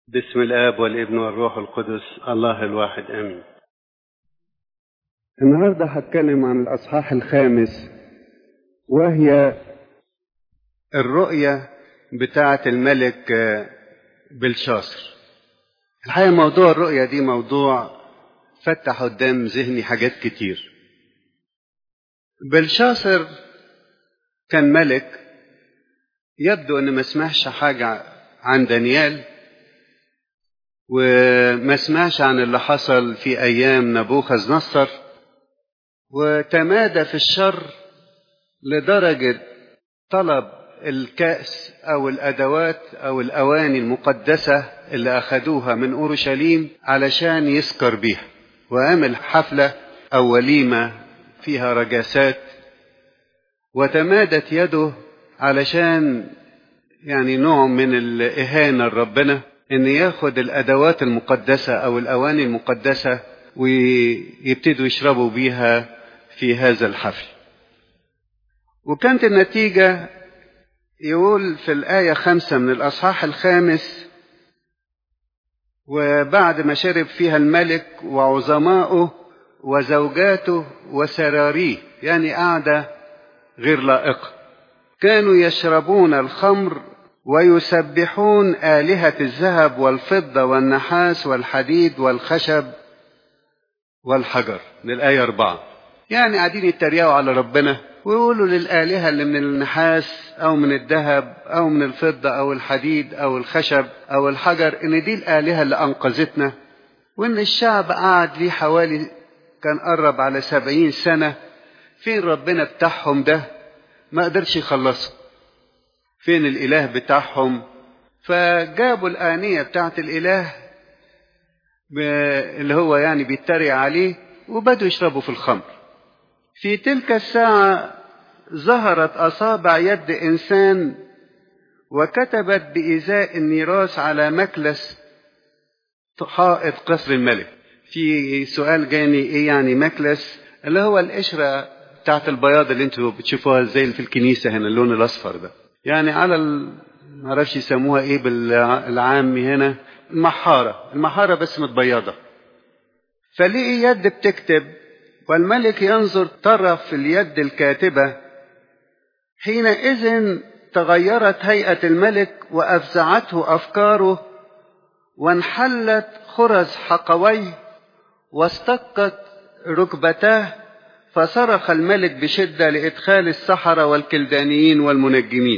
بسم الآب والابن والروح القدس الله الواحد آمين النهاردة هتكلم عن الأصحاح الخامس وهي الرؤية بتاعة الملك بلشاصر الحقيقة موضوع الرؤية دي موضوع فتح قدام ذهني حاجات كتير بلشاصر كان ملك يبدو ان ما سمعش حاجة عن دانيال وما سمعش عن اللي حصل في ايام نبوخذ نصر وتمادى في الشر لدرجة طلب الكأس أو الأدوات أو الأواني المقدسة اللي أخدوها من أورشليم علشان يسكر بيها وعمل حفلة أو وليمة فيها رجاسات وتمادت يده علشان يعني نوع من الإهانة لربنا إن ياخد الأدوات المقدسة أو الأواني المقدسة ويبتدوا يشربوا بيها في هذا الحفل وكانت النتيجة يقول في الآية خمسة من الأصحاح الخامس وبعد ما شرب فيها الملك وعظماؤه وزوجاته وسراريه يعني قعدة غير لائقة كانوا يشربون الخمر ويسبحون آلهة الذهب والفضة والنحاس والحديد والخشب والحجر من الآية أربعة يعني قاعدين يتريقوا على ربنا ويقولوا للآلهة اللي من النحاس أو من الذهب أو من الفضة أو الحديد أو الخشب أو الحجر إن دي الآلهة اللي أنقذتنا وإن الشعب قعد ليه حوالي كان قرب على سبعين سنة فين ربنا بتاعهم ده ما قدرش يخلصه فين الإله بتاعهم فجابوا الآنية بتاعت الإله اللي هو يعني بيتريق عليه وبدوا يشربوا في الخمر في تلك الساعة ظهرت أصابع يد إنسان وكتبت بإزاء النيراس على مكلس حائط قصر الملك في سؤال جاني إيه يعني مكلس اللي هو القشرة بتاعت البياض اللي انتوا بتشوفوها زي اللي في الكنيسة هنا اللون الأصفر ده يعني على ال... معرفش يسموها ايه بالعامي هنا المحارة المحارة بس متبيضة فلقي يد بتكتب والملك ينظر طرف اليد الكاتبة حينئذ تغيرت هيئة الملك وأفزعته أفكاره وانحلت خرز حقويه واستقت ركبتاه فصرخ الملك بشدة لإدخال السحرة والكلدانيين والمنجمين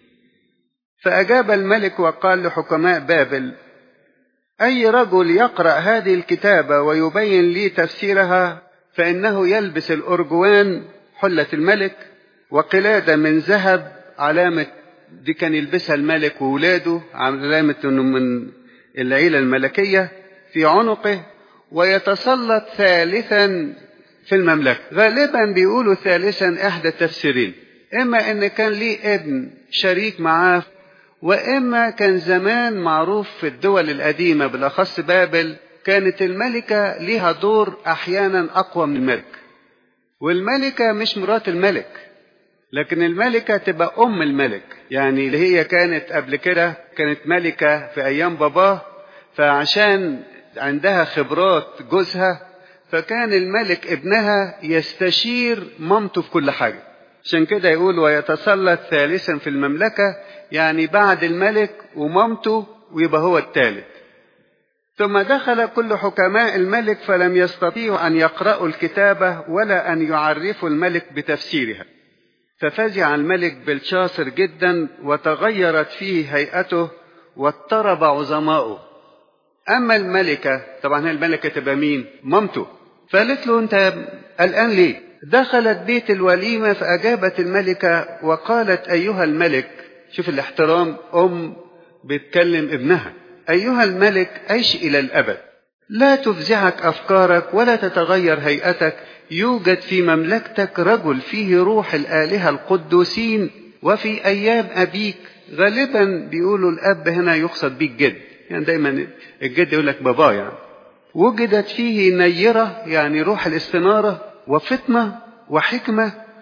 فأجاب الملك وقال لحكماء بابل أي رجل يقرأ هذه الكتابة ويبين لي تفسيرها فإنه يلبس الأرجوان حلة الملك وقلادة من ذهب علامة دي كان يلبسها الملك وولاده علامة أنه من العيلة الملكية في عنقه ويتسلط ثالثا في المملكة غالبا بيقولوا ثالثا إحدى التفسيرين إما إن كان ليه ابن شريك معاه وإما كان زمان معروف في الدول القديمة بالأخص بابل كانت الملكة ليها دور أحيانا أقوى من الملك والملكة مش مرات الملك لكن الملكة تبقى أم الملك يعني اللي هي كانت قبل كده كانت ملكة في أيام باباه فعشان عندها خبرات جوزها فكان الملك ابنها يستشير مامته في كل حاجة عشان كده يقول ويتسلط ثالثا في المملكة يعني بعد الملك ومامته ويبقى هو الثالث ثم دخل كل حكماء الملك فلم يستطيعوا أن يقرأوا الكتابة ولا أن يعرفوا الملك بتفسيرها ففزع الملك بلشاصر جدا وتغيرت فيه هيئته واضطرب عظماؤه أما الملكة طبعا هي الملكة تبقى مين مامته فقالت له أنت الآن ليه دخلت بيت الوليمة فأجابت الملكة وقالت أيها الملك شوف الاحترام أم بتكلم ابنها أيها الملك عش إلى الأبد لا تفزعك أفكارك ولا تتغير هيئتك يوجد في مملكتك رجل فيه روح الآلهة القدوسين وفي أيام أبيك غالبا بيقولوا الأب هنا يقصد بيه الجد يعني دايما الجد يقول لك بابا يعني وجدت فيه نيرة يعني روح الاستنارة وفطنة وحكمة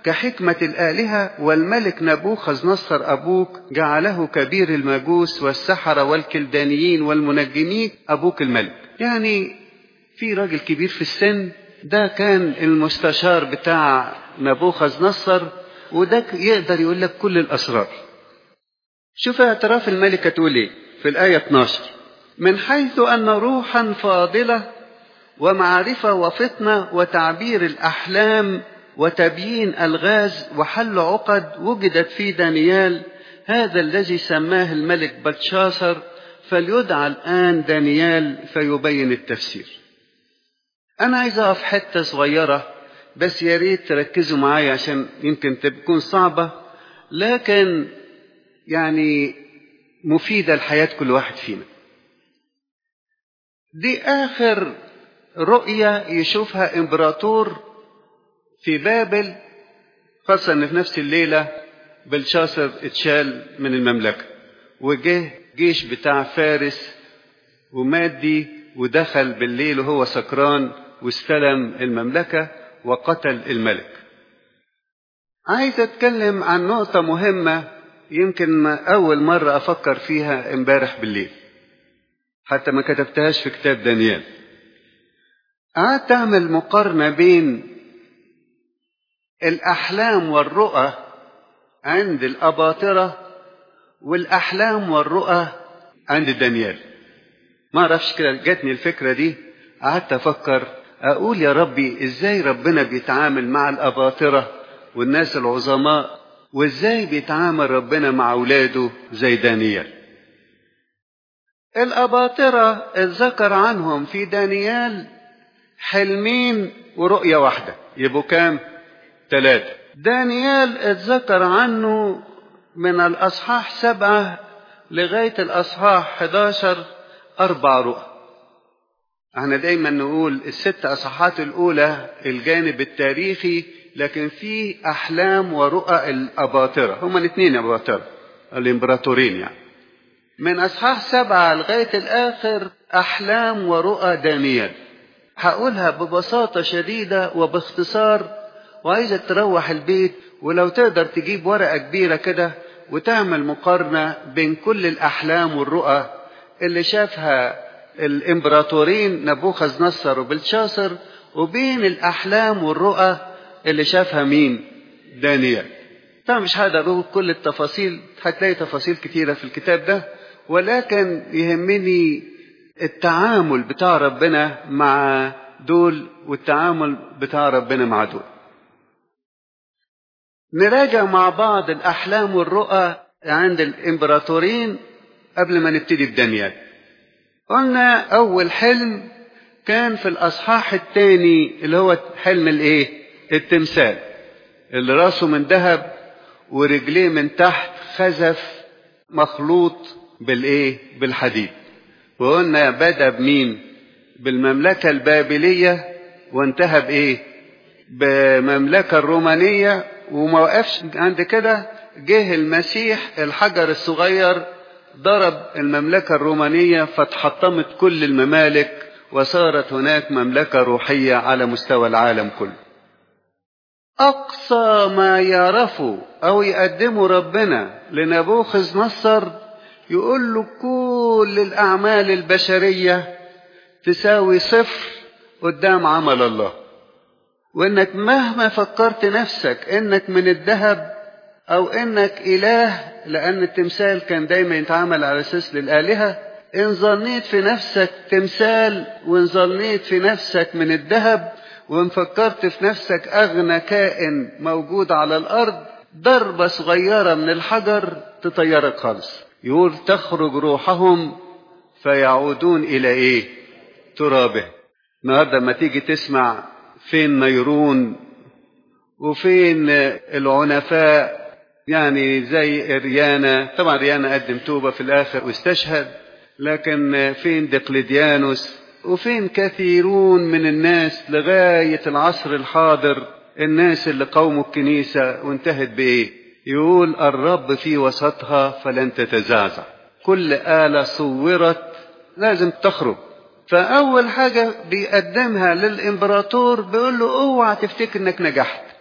كحكمة الآلهة والملك نبوخذ نصر أبوك جعله كبير المجوس والسحرة والكلدانيين والمنجمين أبوك الملك يعني في راجل كبير في السن ده كان المستشار بتاع نبوخذ نصر وده يقدر يقول لك كل الأسرار شوف اعتراف الملكة تقول ايه في الآية 12 من حيث أن روحا فاضلة ومعرفة وفطنة وتعبير الأحلام وتبيين الغاز وحل عقد وجدت في دانيال هذا الذي سماه الملك بلشاصر فليدعى الآن دانيال فيبين التفسير أنا عايز أقف حتة صغيرة بس يا ريت تركزوا معايا عشان يمكن تكون صعبة لكن يعني مفيدة لحياة كل واحد فينا دي آخر رؤية يشوفها إمبراطور في بابل خاصة إن في نفس الليلة بلشاصر اتشال من المملكة وجه جيش بتاع فارس ومادي ودخل بالليل وهو سكران واستلم المملكة وقتل الملك عايز اتكلم عن نقطة مهمة يمكن أول مرة أفكر فيها امبارح بالليل حتى ما كتبتهاش في كتاب دانيال قعدت أعمل مقارنة بين الأحلام والرؤى عند الأباطرة والأحلام والرؤى عند دانيال ما أعرفش كده جاتني الفكرة دي قعدت أفكر أقول يا ربي إزاي ربنا بيتعامل مع الأباطرة والناس العظماء وإزاي بيتعامل ربنا مع أولاده زي دانيال الأباطرة اتذكر عنهم في دانيال حلمين ورؤية واحدة يبقوا كام؟ ثلاثة دانيال اتذكر عنه من الأصحاح سبعة لغاية الأصحاح 11 أربع رؤى احنا دايما نقول الست أصحاحات الأولى الجانب التاريخي لكن في أحلام ورؤى الأباطرة هما الاثنين أباطرة الإمبراطورين يعني من أصحاح سبعة لغاية الآخر أحلام ورؤى دانيال هقولها ببساطة شديدة وباختصار وعايزك تروح البيت ولو تقدر تجيب ورقة كبيرة كده وتعمل مقارنة بين كل الأحلام والرؤى اللي شافها الإمبراطورين نبوخذ نصر وبلشاصر وبين الأحلام والرؤى اللي شافها مين دانيال طبعا مش هقدر أقول كل التفاصيل هتلاقي تفاصيل كتيرة في الكتاب ده ولكن يهمني التعامل بتاع ربنا مع دول والتعامل بتاع ربنا مع دول نراجع مع بعض الأحلام والرؤى عند الإمبراطورين قبل ما نبتدي بدانيال قلنا أول حلم كان في الأصحاح الثاني اللي هو حلم الإيه؟ التمثال اللي راسه من ذهب ورجليه من تحت خزف مخلوط بالإيه؟ بالحديد وقلنا بدأ بمين؟ بالمملكة البابلية وانتهى بإيه؟ بمملكة الرومانية وما وقفش عند كده جه المسيح الحجر الصغير ضرب المملكة الرومانية فاتحطمت كل الممالك وصارت هناك مملكة روحية على مستوى العالم كله أقصى ما يعرفه أو يقدمه ربنا لنبوخذ نصر يقول له كل الأعمال البشرية تساوي صفر قدام عمل الله وإنك مهما فكرت نفسك إنك من الذهب أو إنك إله لأن التمثال كان دايما يتعامل على أساس للآلهة إن ظنيت في نفسك تمثال وإن ظنيت في نفسك من الذهب وإن فكرت في نفسك أغنى كائن موجود على الأرض ضربة صغيرة من الحجر تطيرك خالص يقول تخرج روحهم فيعودون إلى إيه ترابه النهارده لما تيجي تسمع فين نيرون وفين العنفاء يعني زي ريانا طبعا ريانا قدم توبة في الآخر واستشهد لكن فين دقلديانوس وفين كثيرون من الناس لغاية العصر الحاضر الناس اللي قوموا الكنيسة وانتهت بإيه يقول الرب في وسطها فلن تتزعزع كل آلة صورت لازم تخرج فأول حاجة بيقدمها للإمبراطور بيقول له اوعى تفتكر إنك نجحت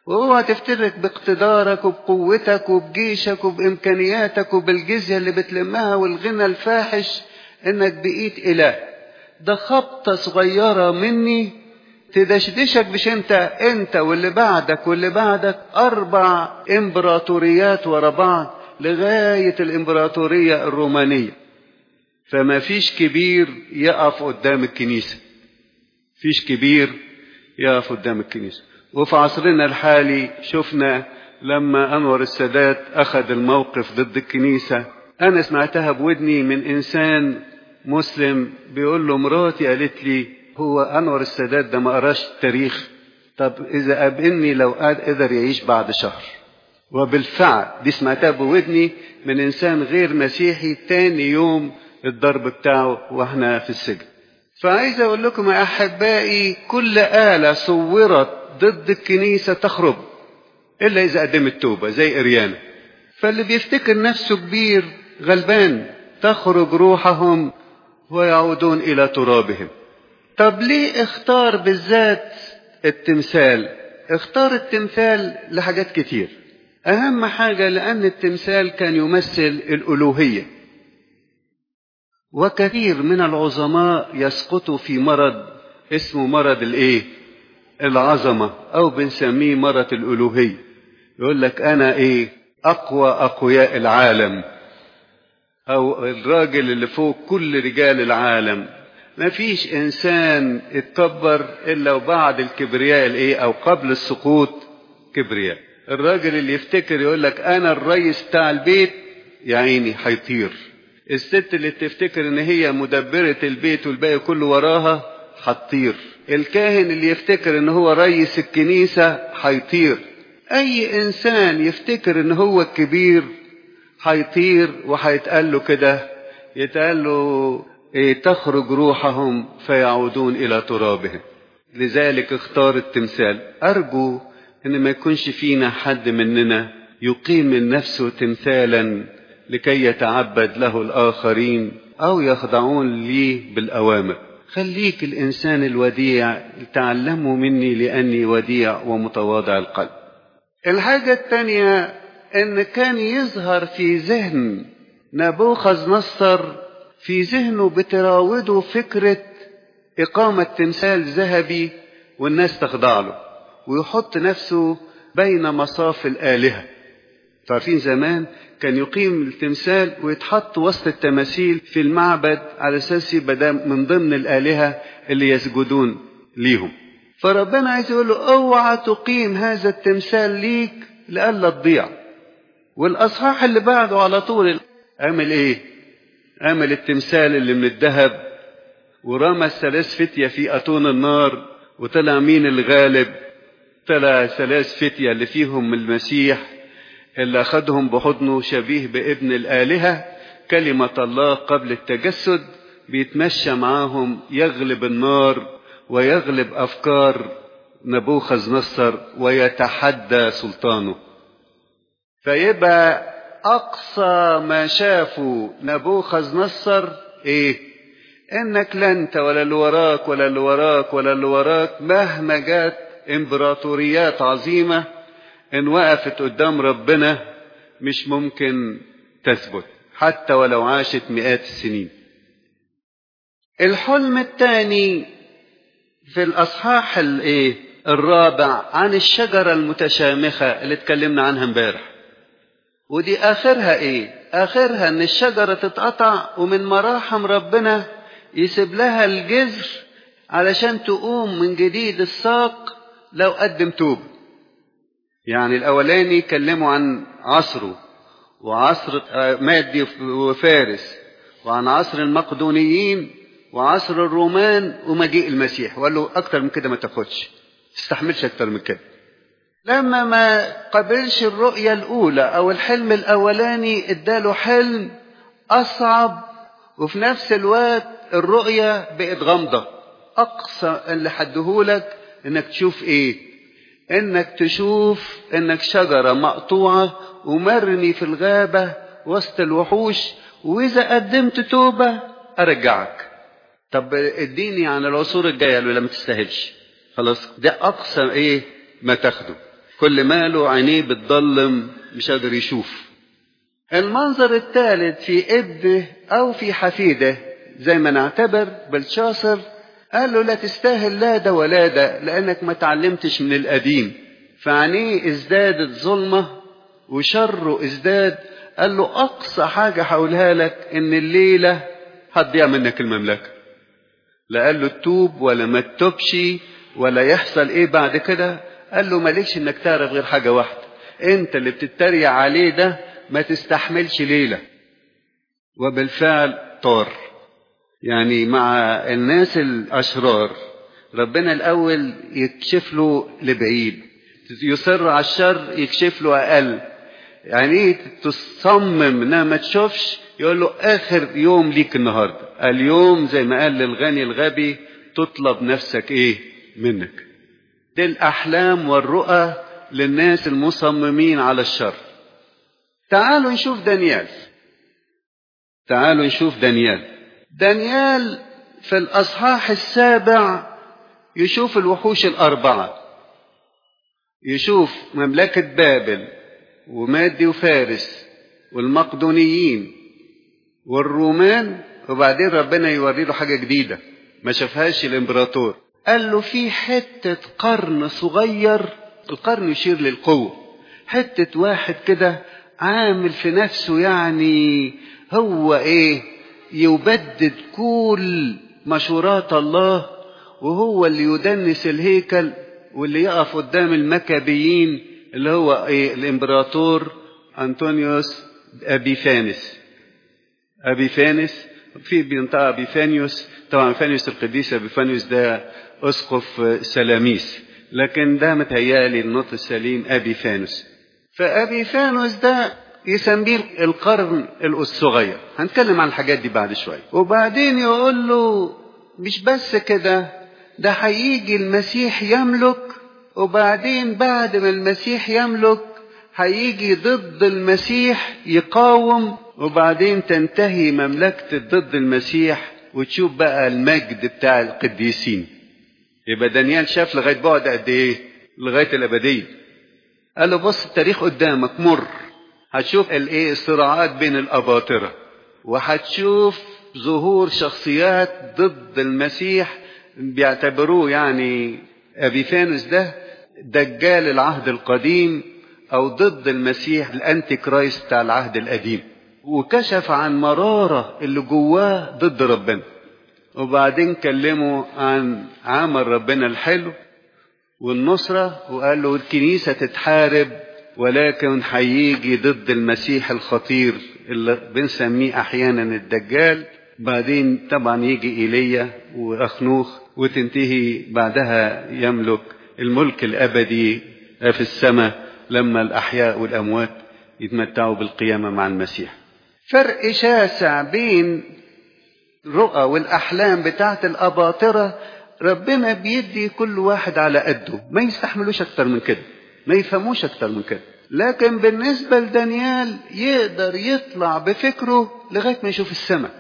واوعى تفترك باقتدارك وبقوتك وبجيشك وبامكانياتك وبالجزيه اللي بتلمها والغنى الفاحش انك بقيت اله ده خبطه صغيره مني تدشدشك مش انت انت واللي بعدك واللي بعدك اربع امبراطوريات ورا بعض لغايه الامبراطوريه الرومانيه فما فيش كبير يقف قدام الكنيسه فيش كبير يقف قدام الكنيسه وفي عصرنا الحالي شفنا لما انور السادات اخذ الموقف ضد الكنيسه انا سمعتها بودني من انسان مسلم بيقول له مراتي قالت لي هو انور السادات ده ما قراش التاريخ طب اذا قابلني لو قدر يعيش بعد شهر وبالفعل دي سمعتها بودني من انسان غير مسيحي تاني يوم الضرب بتاعه واحنا في السجن فعايز اقول لكم يا احبائي كل آلة صورت ضد الكنيسة تخرب الا اذا قدمت توبة زي اريانا فاللي بيفتكر نفسه كبير غلبان تخرج روحهم ويعودون الى ترابهم طب ليه اختار بالذات التمثال اختار التمثال لحاجات كتير اهم حاجة لان التمثال كان يمثل الالوهية وكثير من العظماء يسقطوا في مرض اسمه مرض الايه العظمة او بنسميه مرض الالوهية يقول لك انا ايه اقوى اقوياء العالم او الراجل اللي فوق كل رجال العالم ما فيش انسان اتكبر الا وبعد الكبرياء الايه او قبل السقوط كبرياء الراجل اللي يفتكر يقول لك انا الرئيس بتاع البيت يا عيني هيطير الست اللي تفتكر ان هي مدبرة البيت والباقي كله وراها هتطير الكاهن اللي يفتكر ان هو رئيس الكنيسة هيطير اي انسان يفتكر ان هو الكبير هيطير وهيتقال له كده يتقال له إيه تخرج روحهم فيعودون الى ترابهم لذلك اختار التمثال ارجو ان ما يكونش فينا حد مننا يقيم من نفسه تمثالا لكي يتعبد له الآخرين أو يخضعون لي بالأوامر خليك الإنسان الوديع تعلموا مني لأني وديع ومتواضع القلب الحاجة الثانية أن كان يظهر في ذهن نبوخذ نصر في ذهنه بتراوده فكرة إقامة تمثال ذهبي والناس تخضع له ويحط نفسه بين مصاف الآلهة عارفين زمان كان يقيم التمثال ويتحط وسط التماثيل في المعبد على اساس يبقى من ضمن الالهه اللي يسجدون ليهم فربنا عايز يقول له اوعى تقيم هذا التمثال ليك لئلا تضيع والاصحاح اللي بعده على طول عمل ايه عمل التمثال اللي من الذهب ورمى الثلاث فتية في أتون النار وطلع مين الغالب طلع ثلاث فتية اللي فيهم المسيح اللي أخذهم بحضنه شبيه بابن الآلهة كلمة الله قبل التجسد بيتمشى معاهم يغلب النار ويغلب أفكار نبوخذ نصر ويتحدى سلطانه فيبقى أقصى ما شافوا نبوخذ نصر إيه؟ إنك لا أنت ولا اللي وراك ولا اللي وراك ولا اللي وراك مهما جات إمبراطوريات عظيمة إن وقفت قدام ربنا مش ممكن تثبت حتى ولو عاشت مئات السنين الحلم الثاني في الأصحاح الإيه؟ الرابع عن الشجرة المتشامخة اللي اتكلمنا عنها امبارح ودي آخرها إيه؟ آخرها إن الشجرة تتقطع ومن مراحم ربنا يسيب لها الجذر علشان تقوم من جديد الساق لو قدم توب يعني الأولاني كلموا عن عصره وعصر مادي وفارس وعن عصر المقدونيين وعصر الرومان ومجيء المسيح وقال له أكتر من كده ما تاخدش تستحملش أكتر من كده لما ما قبلش الرؤية الأولى أو الحلم الأولاني اداله حلم أصعب وفي نفس الوقت الرؤية بقت غامضة أقصى اللي حدهولك إنك تشوف إيه إنك تشوف إنك شجرة مقطوعة ومرمي في الغابة وسط الوحوش وإذا قدمت توبة أرجعك طب اديني عن العصور الجاية ولا ما تستاهلش خلاص ده أقصى إيه ما تاخده كل ماله عينيه بتضلم مش قادر يشوف المنظر الثالث في ابنه او في حفيده زي ما نعتبر بلشاصر قال له لا تستاهل لا ده ولا ده لانك ما تعلمتش من القديم فعينيه ازدادت ظلمه وشره ازداد قال له اقصى حاجه هقولها لك ان الليله هتضيع منك المملكه لا قال له تتوب ولا ما تتوبش ولا يحصل ايه بعد كده قال له مالكش انك تعرف غير حاجه واحده انت اللي بتتريق عليه ده ما تستحملش ليله وبالفعل طار يعني مع الناس الاشرار ربنا الاول يكشف له لبعيد يصر على الشر يكشف له اقل يعني تصمم انها ما تشوفش يقول له اخر يوم ليك النهارده اليوم زي ما قال للغني الغبي تطلب نفسك ايه منك دي الاحلام والرؤى للناس المصممين على الشر تعالوا نشوف دانيال تعالوا نشوف دانيال دانيال في الاصحاح السابع يشوف الوحوش الاربعه يشوف مملكه بابل ومادي وفارس والمقدونيين والرومان وبعدين ربنا يوري له حاجه جديده ما شافهاش الامبراطور قال له في حته قرن صغير القرن يشير للقوه حته واحد كده عامل في نفسه يعني هو ايه يبدد كل مشورات الله وهو اللي يدنس الهيكل واللي يقف قدام المكابيين اللي هو ايه الامبراطور انطونيوس ابيفانس ابيفانس في بينطقه ابيفانيوس طبعا فانيوس القديس ابيفانيوس ده اسقف سلاميس لكن ده متهيألي النطق السليم ابيفانوس فابيفانوس ده يسميه القرن الصغير هنتكلم عن الحاجات دي بعد شويه وبعدين يقول له مش بس كده ده هيجي المسيح يملك وبعدين بعد ما المسيح يملك هيجي ضد المسيح يقاوم وبعدين تنتهي مملكة ضد المسيح وتشوف بقى المجد بتاع القديسين يبقى دانيال شاف لغاية بعد قد ايه لغاية الأبدية قال له بص التاريخ قدامك مر هتشوف الايه الصراعات بين الأباطرة وهتشوف ظهور شخصيات ضد المسيح بيعتبروه يعني أبيفانوس ده دجال العهد القديم أو ضد المسيح الأنتي كرايست بتاع العهد القديم وكشف عن مرارة اللي جواه ضد ربنا وبعدين كلموا عن عمل ربنا الحلو والنصرة وقال له الكنيسة تتحارب ولكن هيجي ضد المسيح الخطير اللي بنسميه أحيانا الدجال بعدين طبعا يجي إيليا وأخنوخ وتنتهي بعدها يملك الملك الأبدي في السماء لما الأحياء والأموات يتمتعوا بالقيامة مع المسيح فرق شاسع بين الرؤى والأحلام بتاعت الأباطرة ربنا بيدي كل واحد على قده ما يستحملوش أكتر من كده ما يفهموش أكتر من كده لكن بالنسبة لدانيال يقدر يطلع بفكره لغاية ما يشوف السماء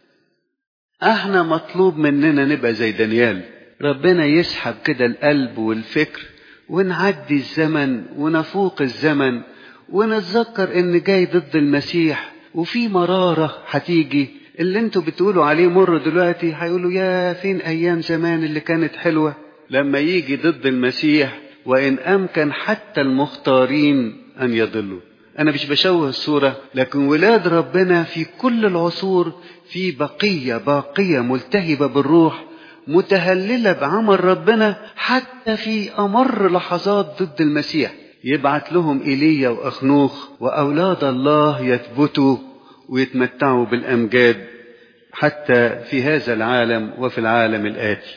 احنا مطلوب مننا نبقى زي دانيال ربنا يسحب كده القلب والفكر ونعدي الزمن ونفوق الزمن ونتذكر ان جاي ضد المسيح وفي مرارة هتيجي اللي انتوا بتقولوا عليه مر دلوقتي هيقولوا يا فين ايام زمان اللي كانت حلوة لما يجي ضد المسيح وان امكن حتى المختارين ان يضلوا انا مش بشوه الصورة لكن ولاد ربنا في كل العصور في بقية باقية ملتهبة بالروح متهللة بعمل ربنا حتى في أمر لحظات ضد المسيح يبعت لهم إيليا وأخنوخ وأولاد الله يثبتوا ويتمتعوا بالأمجاد حتى في هذا العالم وفي العالم الآتي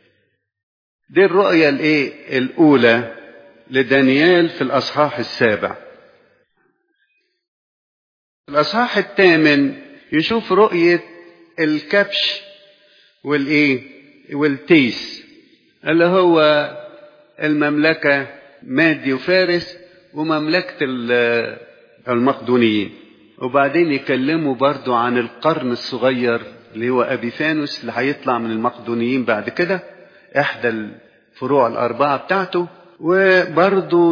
دي الرؤية الإيه الأولى لدانيال في الأصحاح السابع الأصحاح الثامن يشوف رؤية الكبش والإيه والتيس اللي هو المملكة مادي وفارس ومملكة المقدونيين وبعدين يكلموا برضو عن القرن الصغير اللي هو أبيفانوس اللي هيطلع من المقدونيين بعد كده إحدى الفروع الأربعة بتاعته وبرضو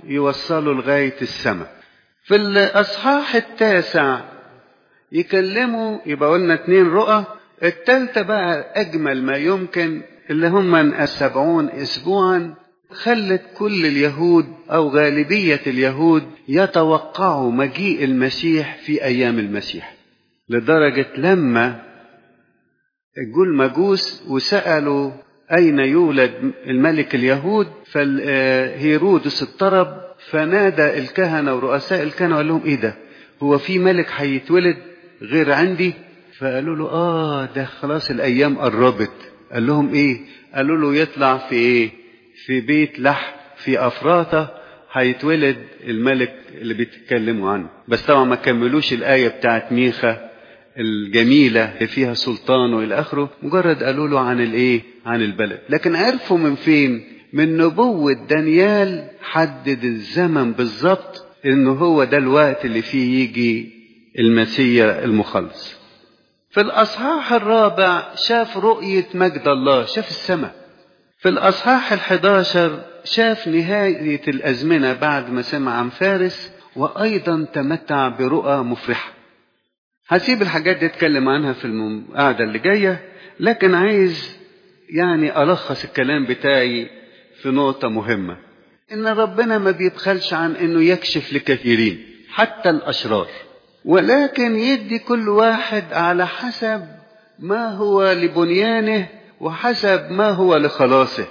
يوصلوا لغاية السماء في الأصحاح التاسع يكلموا يبقى قلنا اتنين رؤى التالتة بقى أجمل ما يمكن اللي هم السبعون أسبوعا خلت كل اليهود أو غالبية اليهود يتوقعوا مجيء المسيح في أيام المسيح لدرجة لما جوا المجوس وسألوا أين يولد الملك اليهود فهيرودس اضطرب فنادى الكهنة ورؤساء الكهنة وقال لهم إيه ده هو في ملك هيتولد غير عندي فقالوا له آه ده خلاص الأيام قربت قال لهم إيه قالوا له يطلع في إيه في بيت لحم في أفراطة هيتولد الملك اللي بيتكلموا عنه بس طبعا ما كملوش الآية بتاعت ميخا الجميلة اللي فيها سلطان وإلى آخره مجرد قالوا له عن الإيه عن البلد لكن عرفوا من فين من نبوة دانيال حدد الزمن بالظبط إنه هو ده الوقت اللي فيه يجي المسيا المخلص في الأصحاح الرابع شاف رؤية مجد الله شاف السماء في الأصحاح الحداشر شاف نهاية الأزمنة بعد ما سمع عن فارس وأيضا تمتع برؤى مفرحة هسيب الحاجات دي اتكلم عنها في القعدة اللي جاية لكن عايز يعني ألخص الكلام بتاعي في نقطة مهمة إن ربنا ما بيبخلش عن إنه يكشف لكثيرين حتى الأشرار ولكن يدي كل واحد على حسب ما هو لبنيانه وحسب ما هو لخلاصه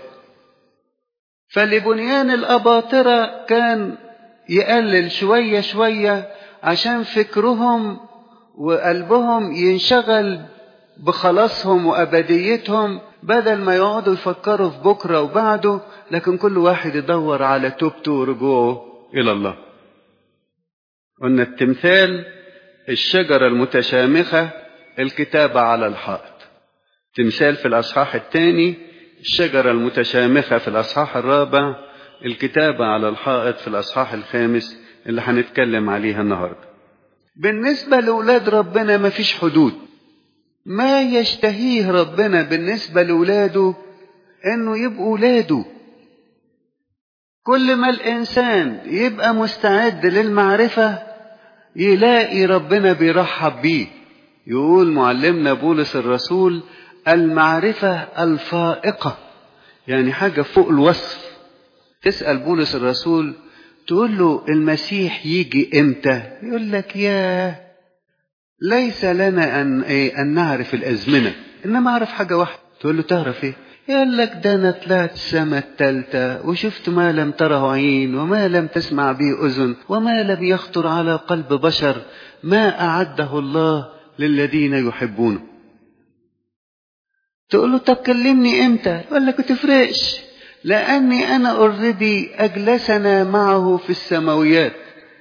فلبنيان الأباطرة كان يقلل شوية شوية عشان فكرهم وقلبهم ينشغل بخلاصهم وأبديتهم بدل ما يقعدوا يفكروا في بكرة وبعده لكن كل واحد يدور على توبته ورجوعه إلى الله قلنا التمثال الشجرة المتشامخة الكتابة على الحائط تمثال في الأصحاح الثاني الشجرة المتشامخة في الأصحاح الرابع الكتابة على الحائط في الأصحاح الخامس اللي هنتكلم عليها النهاردة بالنسبة لأولاد ربنا ما فيش حدود ما يشتهيه ربنا بالنسبة لأولاده إنه يبقوا ولاده كل ما الإنسان يبقى مستعد للمعرفة يلاقي ربنا بيرحب بيه يقول معلمنا بولس الرسول المعرفة الفائقة يعني حاجة فوق الوصف تسأل بولس الرسول تقول له المسيح يجي امتى يقول لك يا ليس لنا أن, إيه أن نعرف الأزمنة إنما أعرف حاجة واحدة تقول له تعرف إيه يقول لك ده أنا طلعت السماء التالتة وشفت ما لم تره عين وما لم تسمع به أذن وما لم يخطر على قلب بشر ما أعده الله للذين يحبونه تقول له طب كلمني امتى يقول لك ما تفرقش لاني انا اوريدي اجلسنا معه في السماويات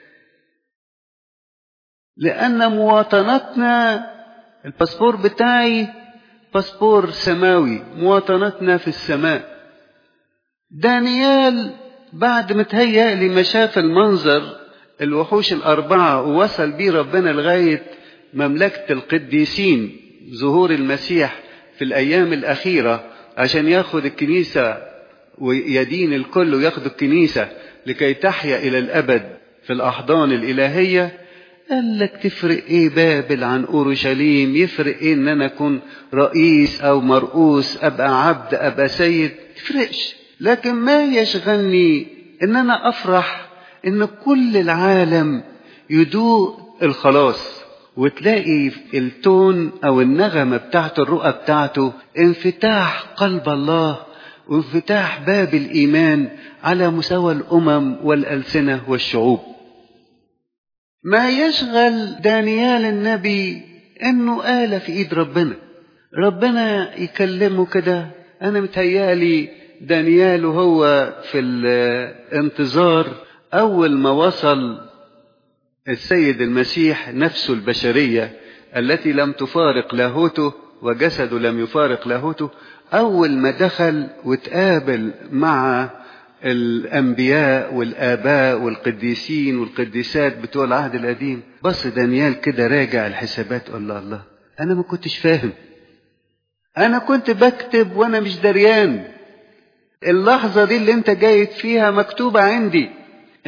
لان مواطنتنا الباسبور بتاعي باسبور سماوي مواطنتنا في السماء دانيال بعد ما تهيأ لي ما شاف المنظر الوحوش الأربعة ووصل بيه ربنا لغاية مملكة القديسين ظهور المسيح في الأيام الأخيرة عشان ياخد الكنيسة ويدين الكل وياخد الكنيسة لكي تحيا إلى الأبد في الأحضان الإلهية قال لك تفرق إيه بابل عن أورشليم يفرق إيه إن أنا أكون رئيس أو مرؤوس أبقى عبد أبقى سيد تفرقش لكن ما يشغلني إن أنا أفرح إن كل العالم يدوق الخلاص وتلاقي التون او النغمه بتاعت الرؤى بتاعته انفتاح قلب الله وانفتاح باب الايمان على مستوى الامم والالسنه والشعوب ما يشغل دانيال النبي انه آلة في ايد ربنا ربنا يكلمه كده انا متهيالي دانيال وهو في الانتظار اول ما وصل السيد المسيح نفسه البشرية التي لم تفارق لاهوته وجسده لم يفارق لاهوته أول ما دخل وتقابل مع الأنبياء والآباء والقديسين والقديسات بتوع العهد القديم بص دانيال كده راجع الحسابات الله الله أنا ما كنتش فاهم أنا كنت بكتب وأنا مش دريان اللحظة دي اللي أنت جايت فيها مكتوبة عندي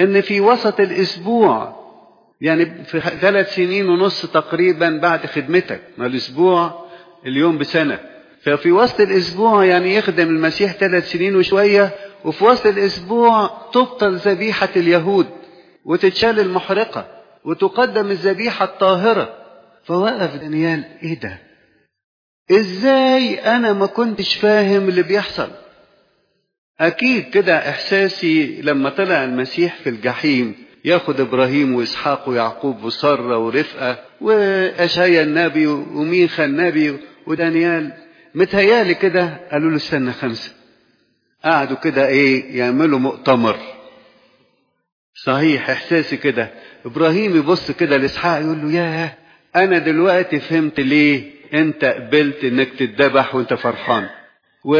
ان في وسط الاسبوع يعني في ثلاث سنين ونص تقريبا بعد خدمتك ما الاسبوع اليوم بسنة ففي وسط الاسبوع يعني يخدم المسيح ثلاث سنين وشوية وفي وسط الاسبوع تبطل ذبيحة اليهود وتتشال المحرقة وتقدم الذبيحة الطاهرة فوقف دانيال ايه ده ازاي انا ما كنتش فاهم اللي بيحصل اكيد كده احساسي لما طلع المسيح في الجحيم ياخد ابراهيم واسحاق ويعقوب وساره ورفقه واشعيا النبي وميخا النبي ودانيال متهيالي كده قالوا له استنى خمسه قعدوا كده ايه يعملوا مؤتمر صحيح احساسي كده ابراهيم يبص كده لاسحاق يقول له ياه انا دلوقتي فهمت ليه انت قبلت انك تتذبح وانت فرحان و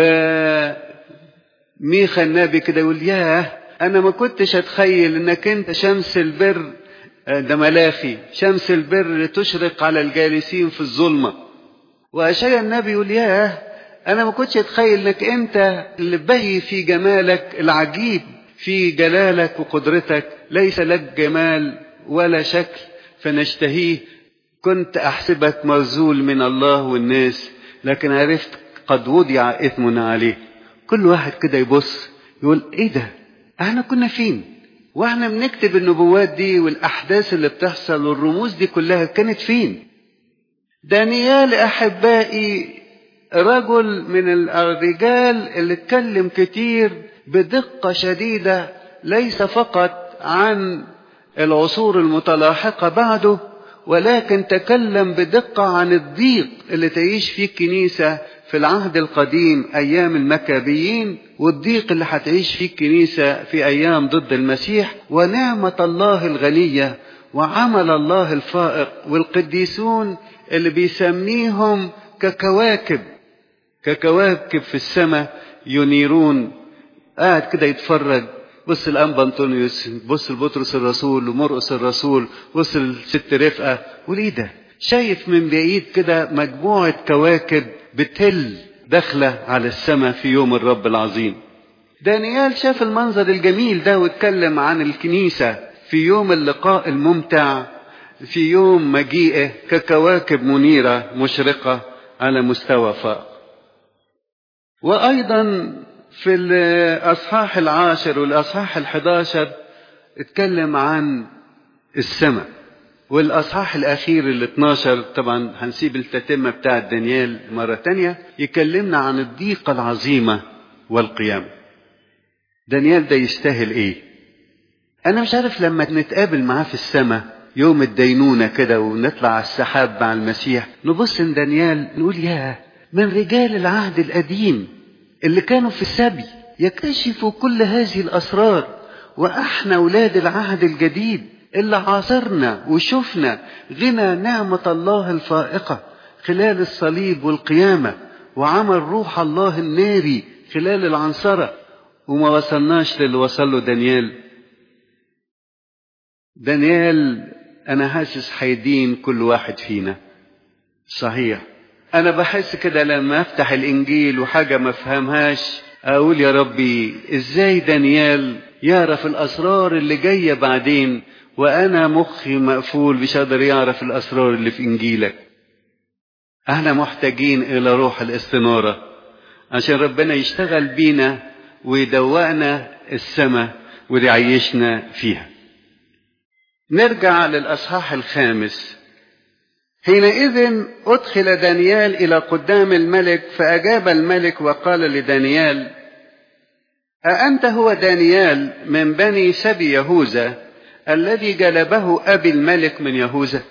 ميخا النبي كده يقول ياه انا ما كنتش اتخيل انك انت شمس البر ده ملاخي شمس البر تشرق على الجالسين في الظلمه واشعيا النبي يقول ياه انا ما كنتش اتخيل انك انت اللي بهي في جمالك العجيب في جلالك وقدرتك ليس لك جمال ولا شكل فنشتهيه كنت احسبك مرزول من الله والناس لكن عرفت قد وضع اثم عليه كل واحد كده يبص يقول ايه ده احنا كنا فين واحنا بنكتب النبوات دي والاحداث اللي بتحصل والرموز دي كلها كانت فين دانيال احبائي رجل من الرجال اللي اتكلم كتير بدقه شديده ليس فقط عن العصور المتلاحقه بعده ولكن تكلم بدقه عن الضيق اللي تعيش فيه الكنيسه في العهد القديم ايام المكابيين والضيق اللي هتعيش فيه الكنيسه في ايام ضد المسيح ونعمه الله الغنيه وعمل الله الفائق والقديسون اللي بيسميهم ككواكب ككواكب في السماء ينيرون قاعد كده يتفرج بص الانبا انطونيوس بص لبطرس الرسول ومرقس الرسول بص لست رفقه وليه ده شايف من بعيد كده مجموعه كواكب بتل داخله على السماء في يوم الرب العظيم دانيال شاف المنظر الجميل ده واتكلم عن الكنيسه في يوم اللقاء الممتع في يوم مجيئه ككواكب منيره مشرقه على مستوى فائق وايضا في الاصحاح العاشر والاصحاح الحداشر اتكلم عن السماء والاصحاح الاخير ال 12 طبعا هنسيب التتمه بتاعه دانيال مره تانية يكلمنا عن الضيقه العظيمه والقيامه دانيال ده يستاهل ايه انا مش عارف لما نتقابل معاه في السماء يوم الدينونه كده ونطلع على السحاب مع المسيح نبص لدانيال نقول ياه من رجال العهد القديم اللي كانوا في السبي يكتشفوا كل هذه الاسرار واحنا اولاد العهد الجديد اللي عاصرنا وشفنا غنى نعمه الله الفائقه خلال الصليب والقيامه وعمل روح الله الناري خلال العنصره وما وصلناش للي وصل له دانيال دانيال انا حاسس هيدين كل واحد فينا صحيح انا بحس كده لما افتح الانجيل وحاجه ما افهمهاش اقول يا ربي ازاي دانيال يعرف الاسرار اللي جايه بعدين وانا مخي مقفول مش قادر يعرف الاسرار اللي في انجيلك احنا محتاجين الى روح الاستناره عشان ربنا يشتغل بينا ويدوقنا السماء ويعيشنا فيها نرجع للاصحاح الخامس حينئذ أدخل دانيال إلى قدام الملك فأجاب الملك وقال لدانيال أأنت هو دانيال من بني سبي يهوذا الذي جلبه أبي الملك من يهوذا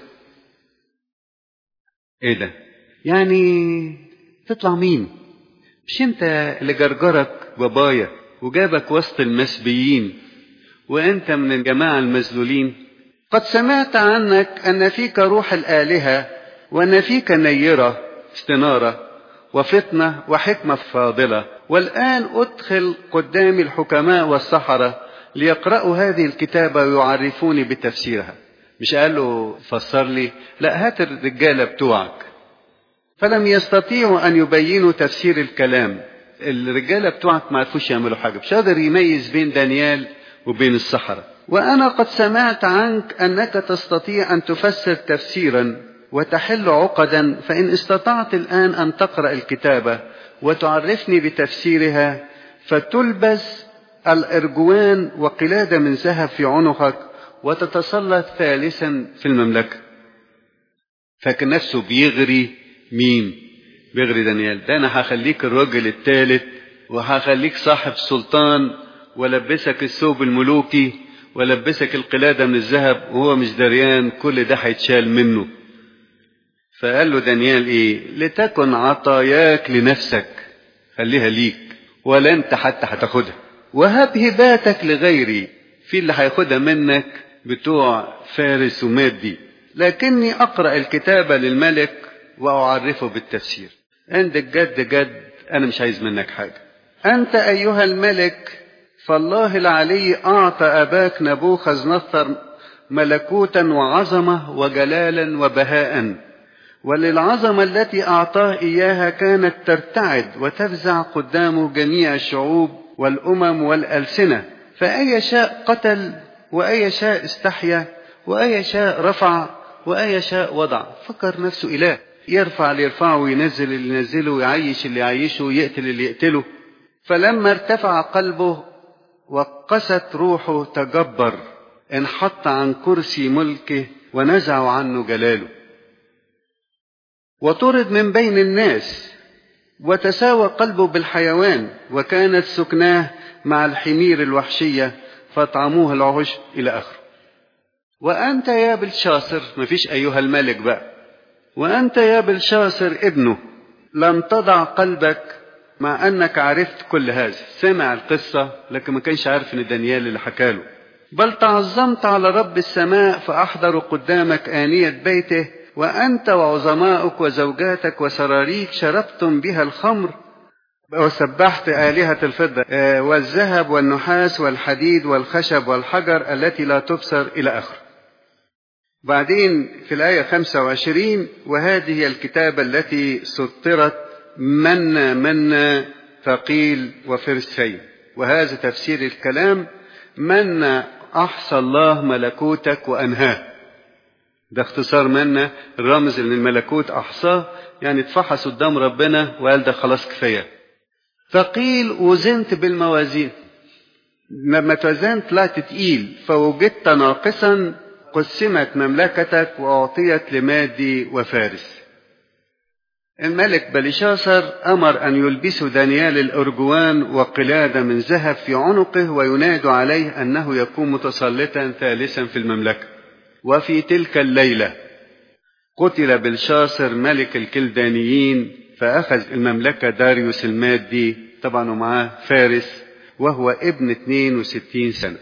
إيه ده يعني تطلع مين مش أنت اللي جرجرك بابايا وجابك وسط المسبيين وأنت من الجماعة المذلولين قد سمعت عنك أن فيك روح الآلهة وأن فيك نيرة استنارة وفطنة وحكمة فاضلة والآن أدخل قدام الحكماء والسحرة ليقرأوا هذه الكتابة ويعرفوني بتفسيرها مش قال له فسر لي لا هات الرجالة بتوعك فلم يستطيعوا أن يبينوا تفسير الكلام الرجالة بتوعك ما عرفوش يعملوا حاجة مش قادر يميز بين دانيال وبين السحرة وأنا قد سمعت عنك أنك تستطيع أن تفسر تفسيرا وتحل عقدا فإن استطعت الآن أن تقرأ الكتابة وتعرفني بتفسيرها فتلبس الأرجوان وقلادة من ذهب في عنقك وتتسلط ثالثا في المملكة فاكر نفسه بيغري مين بيغري دانيال ده أنا هخليك الراجل الثالث وهخليك صاحب سلطان ولبسك الثوب الملوكي ولبسك القلادة من الذهب وهو مش دريان كل ده هيتشال منه فقال له دانيال ايه لتكن عطاياك لنفسك خليها ليك ولا انت حتى هتاخدها وهب هباتك لغيري في اللي هياخدها منك بتوع فارس ومادي لكني اقرا الكتابه للملك واعرفه بالتفسير عندك جد جد انا مش عايز منك حاجه انت ايها الملك فالله العلي اعطى اباك نبوخذ نصر ملكوتا وعظمه وجلالا وبهاء وللعظمة التي أعطاه إياها كانت ترتعد وتفزع قدامه جميع الشعوب والأمم والألسنة فأي شاء قتل وأي شاء استحيا وأي شاء رفع وأي شاء وضع فكر نفسه إله يرفع اللي يرفعه وينزل اللي ينزله ويعيش اللي يعيشه ويقتل اللي يقتله فلما ارتفع قلبه وقست روحه تجبر انحط عن كرسي ملكه ونزعوا عنه جلاله وطرد من بين الناس وتساوى قلبه بالحيوان وكانت سكناه مع الحمير الوحشية فاطعموه العهش إلى آخره وأنت يا بلشاصر مفيش أيها الملك بقى وأنت يا بلشاصر ابنه لم تضع قلبك مع أنك عرفت كل هذا سمع القصة لكن ما كانش عارف إن دانيال اللي حكاله بل تعظمت على رب السماء فأحضر قدامك آنية بيته وأنت وعظماؤك وزوجاتك وسراريك شربتم بها الخمر وسبحت آلهة الفضة والذهب والنحاس والحديد والخشب والحجر التي لا تبصر إلى آخره بعدين في الآية 25 وهذه هي الكتابة التي سطرت منا منا ثقيل وفرسين وهذا تفسير الكلام منا أحصى الله ملكوتك وأنهاه ده اختصار منا الرمز ان الملكوت احصاه يعني اتفحص قدام ربنا وقال ده خلاص كفايه ثقيل وزنت بالموازين لما توزنت طلعت تقيل فوجدت ناقصا قسمت مملكتك واعطيت لمادي وفارس الملك بلشاصر امر ان يلبسوا دانيال الارجوان وقلاده من ذهب في عنقه وينادوا عليه انه يكون متسلطا ثالثا في المملكه وفي تلك الليلة قتل بلشاصر ملك الكلدانيين فأخذ المملكة داريوس المادي طبعا ومعاه فارس وهو ابن 62 سنة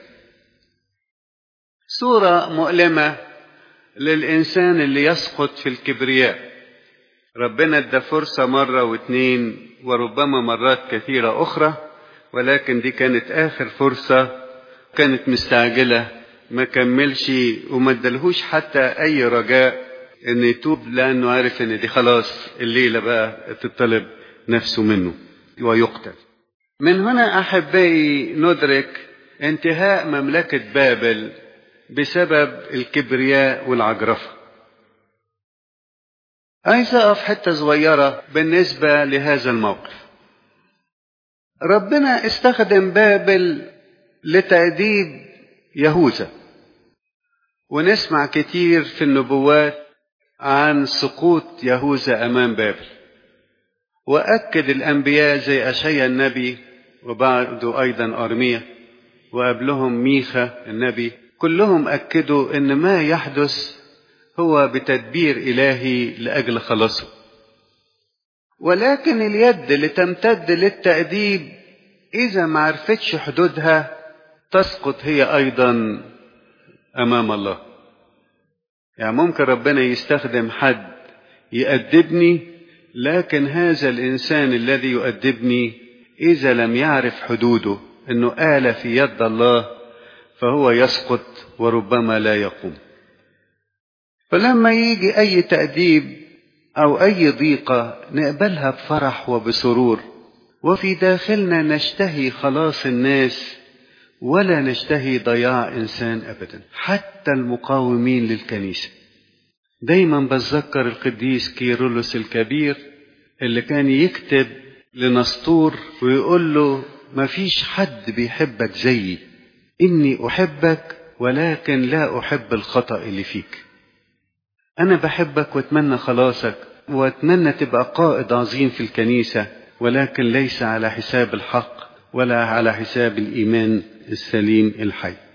صورة مؤلمة للإنسان اللي يسقط في الكبرياء ربنا ادى فرصة مرة واثنين وربما مرات كثيرة أخرى ولكن دي كانت آخر فرصة كانت مستعجلة ما كملش وما ادالهوش حتى اي رجاء ان يتوب لانه عارف ان دي خلاص الليله بقى تطلب نفسه منه ويقتل من هنا احبائي ندرك انتهاء مملكه بابل بسبب الكبرياء والعجرفه عايز اقف حته صغيره بالنسبه لهذا الموقف ربنا استخدم بابل لتأديب يهوذا ونسمع كتير في النبوات عن سقوط يهوذا امام بابل واكد الانبياء زي اشعيا النبي وبعده ايضا ارميا وقبلهم ميخا النبي كلهم اكدوا ان ما يحدث هو بتدبير الهي لاجل خلاصه ولكن اليد اللي تمتد للتاديب اذا ما عرفتش حدودها تسقط هي ايضا امام الله يعني ممكن ربنا يستخدم حد يأدبني لكن هذا الانسان الذي يؤدبني اذا لم يعرف حدوده انه آلة في يد الله فهو يسقط وربما لا يقوم فلما يجي اي تأديب او اي ضيقة نقبلها بفرح وبسرور وفي داخلنا نشتهي خلاص الناس ولا نشتهي ضياع إنسان أبدا حتى المقاومين للكنيسة دايما بتذكر القديس كيرلس الكبير اللي كان يكتب لنسطور ويقول له ما فيش حد بيحبك زيي إني أحبك ولكن لا أحب الخطأ اللي فيك أنا بحبك وأتمنى خلاصك وأتمنى تبقى قائد عظيم في الكنيسة ولكن ليس على حساب الحق ولا على حساب الإيمان السليم الحي